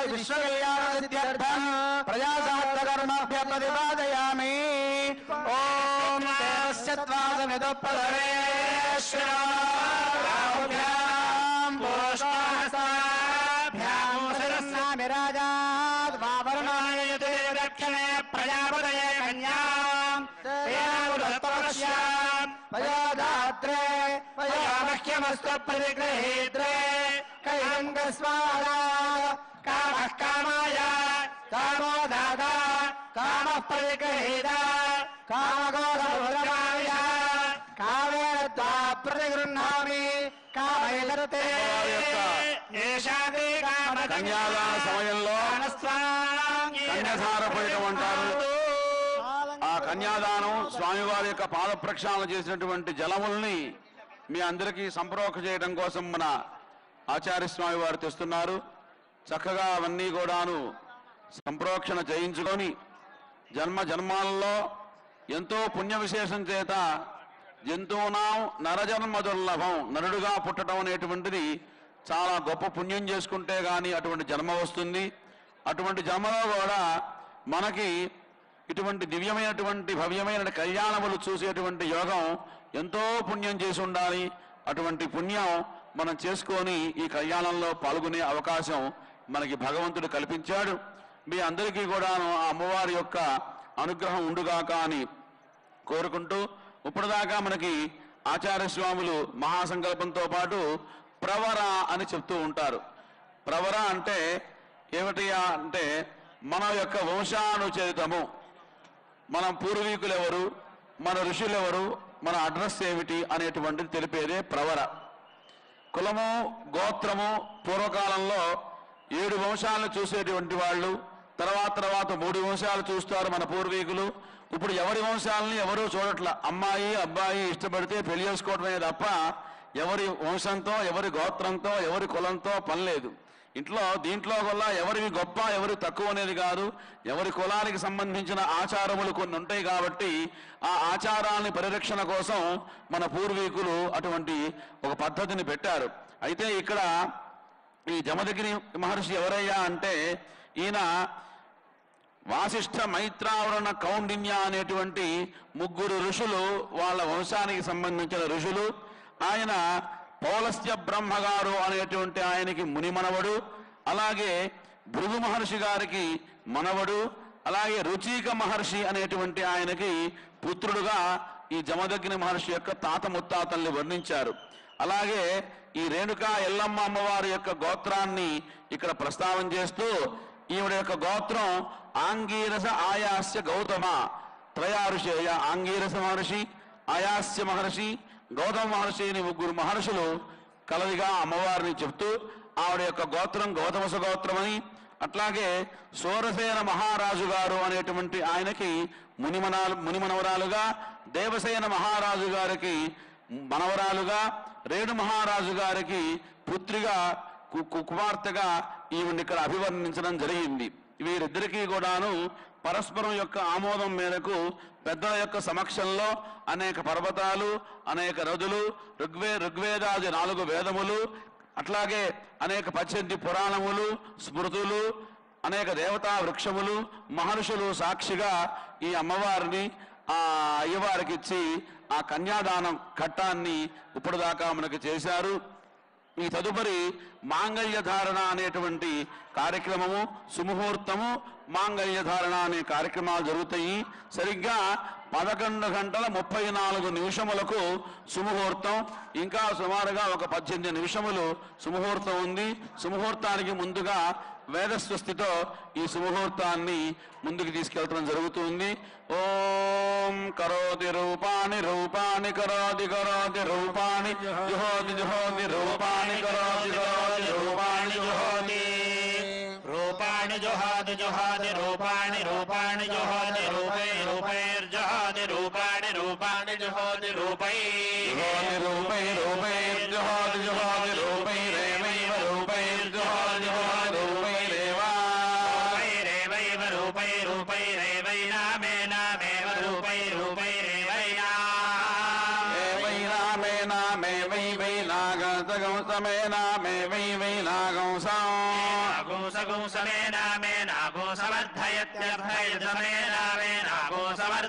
విశ్వకళ్యాణసిద్ధ్యర్థం ప్రజాశాస్త్రకర్మాభ్య ప్రతిపాదయామి ఓం దేవస్య త్వాదమిదో పదవేశ్వరాభ్యాం పుష్పాస్తాభ్యాం శిరస్నామి రాజాద్ వావరుణాయతే దక్షిణే ప్రజాపతయే కన్యాం తేనాముదత్తవశ్యాం పయోదాత్రే పయోమహ్యమస్తు పరిగృహీత్రే కైరంగస్వాదా కామః కామాయ కామో దాదా కామః పరిగృహీత కామగోధముదమాయ కామేన త్వా ప్రతిగృహ్ణామి కామైలరతే ఏషాది కామ కన్యాదాన సమయంలో కన్యాదాన ఫలితం అంటారు ఆ కన్యాదానం స్వామివారి యొక్క పాద ప్రక్షాళన చేసినటువంటి జలముల్ని మీ అందరికీ సంప్రోక్ష చేయడం కోసం మన ఆచార్య స్వామి వారు తెస్తున్నారు చక్కగా అవన్నీ కూడాను సంప్రోక్షణ చేయించుకొని జన్మ జన్మాలలో ఎంతో పుణ్య విశేషం చేత జంతువునాం నరజన్మ దుర్లభం నరుడుగా పుట్టడం అనేటువంటిది చాలా గొప్ప పుణ్యం చేసుకుంటే గాని అటువంటి జన్మ వస్తుంది అటువంటి జన్మలో కూడా మనకి ఇటువంటి దివ్యమైనటువంటి భవ్యమైన కళ్యాణములు చూసేటువంటి యోగం ఎంతో పుణ్యం చేసి ఉండాలి అటువంటి పుణ్యం మనం చేసుకొని ఈ కళ్యాణంలో పాల్గొనే అవకాశం మనకి భగవంతుడు కల్పించాడు మీ అందరికీ కూడాను ఆ అమ్మవారి యొక్క అనుగ్రహం ఉండుగాక అని కోరుకుంటూ ఇప్పటిదాకా మనకి ఆచార్య స్వాములు మహాసంకల్పంతో పాటు ప్రవర అని చెప్తూ ఉంటారు ప్రవర అంటే ఏమిటి అంటే మన యొక్క వంశానుచరితము మన పూర్వీకులు ఎవరు మన ఋషులు ఎవరు మన అడ్రస్ ఏమిటి అనేటువంటిది తెలిపేదే ప్రవర కులము గోత్రము పూర్వకాలంలో ఏడు వంశాలను చూసేటువంటి వాళ్ళు తర్వాత తర్వాత మూడు వంశాలు చూస్తారు మన పూర్వీకులు ఇప్పుడు ఎవరి వంశాలని ఎవరు చూడట్ల అమ్మాయి అబ్బాయి ఇష్టపడితే పెళ్లి చేసుకోవడమే తప్ప ఎవరి వంశంతో ఎవరి గోత్రంతో ఎవరి కులంతో పని లేదు ఇంట్లో దీంట్లో వల్ల ఎవరివి గొప్ప ఎవరి తక్కువ అనేది కాదు ఎవరి కులానికి సంబంధించిన ఆచారములు కొన్ని ఉంటాయి కాబట్టి ఆ ఆచారాన్ని పరిరక్షణ కోసం మన పూర్వీకులు అటువంటి ఒక పద్ధతిని పెట్టారు అయితే ఇక్కడ ఈ జమదగిరి మహర్షి ఎవరయ్యా అంటే ఈయన వాసిష్ఠ మైత్రావరణ కౌండిన్య అనేటువంటి ముగ్గురు ఋషులు వాళ్ళ వంశానికి సంబంధించిన ఋషులు ఆయన పౌలస్త్య బ్రహ్మగారు అనేటువంటి ఆయనకి ముని మనవడు అలాగే భృగు మహర్షి గారికి మనవడు అలాగే రుచిక మహర్షి అనేటువంటి ఆయనకి పుత్రుడుగా ఈ జమదగ్ని మహర్షి యొక్క తాత ముత్తాతల్ని వర్ణించారు అలాగే ఈ రేణుకా ఎల్లమ్మ అమ్మవారి యొక్క గోత్రాన్ని ఇక్కడ ప్రస్తావన చేస్తూ ఈవిడ యొక్క గోత్రం ఆంగీరస ఆయాస్య గౌతమ త్రయారుషేయ ఆంగీరస మహర్షి ఆయాస్య మహర్షి గౌతమ మహర్షి అని ముగ్గురు మహర్షులు కలదిగా అమ్మవారిని చెప్తూ ఆవిడ యొక్క గోత్రం గౌతమస గోత్రమని అట్లాగే సోరసేన మహారాజు గారు అనేటువంటి ఆయనకి మునిమనాలు మునిమనవరాలుగా దేవసేన మహారాజు గారికి మనవరాలుగా రేణు మహారాజు గారికి పుత్రిగా కు- కు- కుమార్తెగా ఈవిని ఇక్కడ అభివర్ణించడం జరిగింది వీరిద్దరికీ కూడాను పరస్పరం యొక్క ఆమోదం మేరకు పెద్దల యొక్క సమక్షంలో అనేక పర్వతాలు అనేక నదులు ఋగ్వే ఋగ్వేదాది నాలుగు వేదములు అట్లాగే అనేక పద్దెనిమిది పురాణములు స్మృతులు అనేక దేవతా వృక్షములు మహర్షులు సాక్షిగా ఈ అమ్మవారిని ఆ అయ్యవారికి ఇచ్చి ఆ కన్యాదానం ఘట్టాన్ని ఇప్పుడు దాకా మనకు చేశారు ఈ తదుపరి మాంగళ్య ధారణ అనేటువంటి కార్యక్రమము సుముహూర్తము మాంగళ్య ధారణ అనే కార్యక్రమాలు జరుగుతాయి సరిగ్గా పదకొండు గంటల ముప్పై నాలుగు నిమిషములకు సుముహూర్తం ఇంకా సుమారుగా ఒక పద్దెనిమిది నిమిషములు సుముహూర్తం ఉంది సుముహూర్తానికి ముందుగా వేదస్వస్తితో ఈ సుముహూర్తాన్ని ముందుకు తీసుకెళ్తడం జరుగుతుంది ఓం కరోతి రూపాని రూపాని కరోతి కరోతి రూపాని జుహోతి జుహోతి రూపాని కరోతి కరోతి రూపాని జుహోతి రూపాణి జుహాది జుహాది రూపాణి రూపాణి జుహాది రూపై రూపైర్జుహాది రూపాణి రూపాణి జుహాది రూపై జుహోతి రూపై రూపై జుహోతి జుహోతి రూపై రేవైవ రూపై జుహోతి జుహోతి రూపై రేవా రేవైవ రూపై రూపై రేవై నామే నామేవ రూపై రూపై రేవైనా వై నామే నామే వై వై నాగం సగం సమే నామే వై వై నాగం సం సమేనామే నాగో సమర్థయత్యర్థయత మే